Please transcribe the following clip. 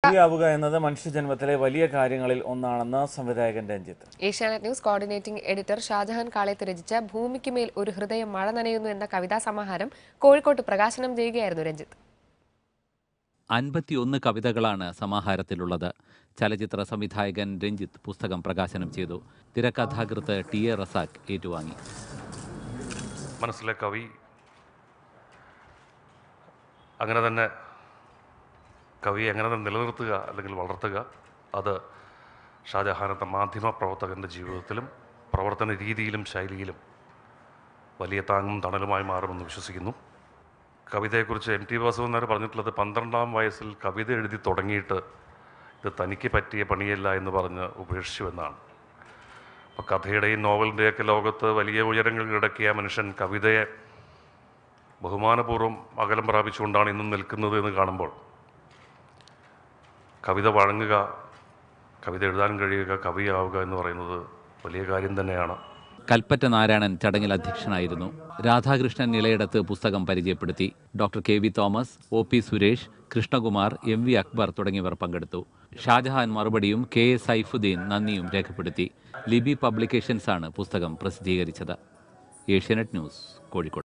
കവിയാവുക എന്നത് മനുഷ്യജന്മത്തിലെ വലിയ കാര്യങ്ങളിൽ ഒന്നാണെന്ന് സംവിധായകൻ Ranjith Asianet news coordinating editor Shajahan Kalayath രചിച്ച ഭൂമിക്ക് മേൽ ഒരു ഹൃദയം മഴ നനയുന്നു എന്ന കവിതാ സമാഹാരം കോഴിക്കോട്ട് പ്രകാശനം ചെയ്യുകയായിരുന്നു രഞ്ജിത്ത് അൻപത്തിയൊന്ന് കവിതകളാണ് സമാഹാരത്തിലുള്ളത് ചലച്ചിത്ര സംവിധായകൻ രഞ്ജിത്ത് പുസ്തകം പ്രകാശനം ചെയ്തു തിരക്കഥാകൃത്ത് ടി എ റസാഖ് ഏറ്റുവാങ്ങി മനസ്സിലെ കവി അങ്ങനെ തന്നെ കവി എങ്ങനെ തന്നെ നിലനിർത്തുക അല്ലെങ്കിൽ വളർത്തുക അത് ഷാജഹാൻ എന്ന മാധ്യമ പ്രവർത്തകൻ്റെ ജീവിതത്തിലും പ്രവർത്തന രീതിയിലും ശൈലിയിലും വലിയ താങ്ങും തണലുമായി മാറുമെന്ന് വിശ്വസിക്കുന്നു കവിതയെക്കുറിച്ച് എം ടി വാസുദേവൻ നായർ പറഞ്ഞിട്ടുള്ളത് പന്ത്രണ്ടാം വയസ്സിൽ കവിത എഴുതി തുടങ്ങിയിട്ട് ഇത് തനിക്ക് പറ്റിയ പണിയല്ല എന്ന് പറഞ്ഞ് ഉപേക്ഷിച്ചു എന്നാണ് അപ്പോൾ കഥയുടെയും നോവലിൻ്റെയൊക്കെ ലോകത്ത് വലിയ ഉയരങ്ങൾ കിടക്കിയ മനുഷ്യൻ കവിതയെ ബഹുമാനപൂർവ്വം അകലം പ്രാപിച്ചുകൊണ്ടാണ് ഇന്നും നിൽക്കുന്നത് എന്ന് കാണുമ്പോൾ കവിത വഴങ്ങുക കവിത എഴുതാൻ കഴിയുക കവിയാവുക എന്ന് പറയുന്നത് വലിയ കാര്യം തന്നെയാണ് കൽപ്പറ്റ നാരായണൻ ചടങ്ങിൽ അധ്യക്ഷനായിരുന്നു രാധാകൃഷ്ണൻ നിലയിടത്ത് പുസ്തകം പരിചയപ്പെടുത്തി doctor K V Thomas O P Suresh Krishnakumar M V Akbar തുടങ്ങിയവർ പങ്കെടുത്തു ഷാജഹാൻ മറുപടിയും കെ എ സൈഫുദ്ദീൻ നന്ദിയും രേഖപ്പെടുത്തി ലിബി പബ്ലിക്കേഷൻസാണ് പുസ്തകം പ്രസിദ്ധീകരിച്ചത് ഏഷ്യാനെറ്റ് ന്യൂസ് കോഴിക്കോട്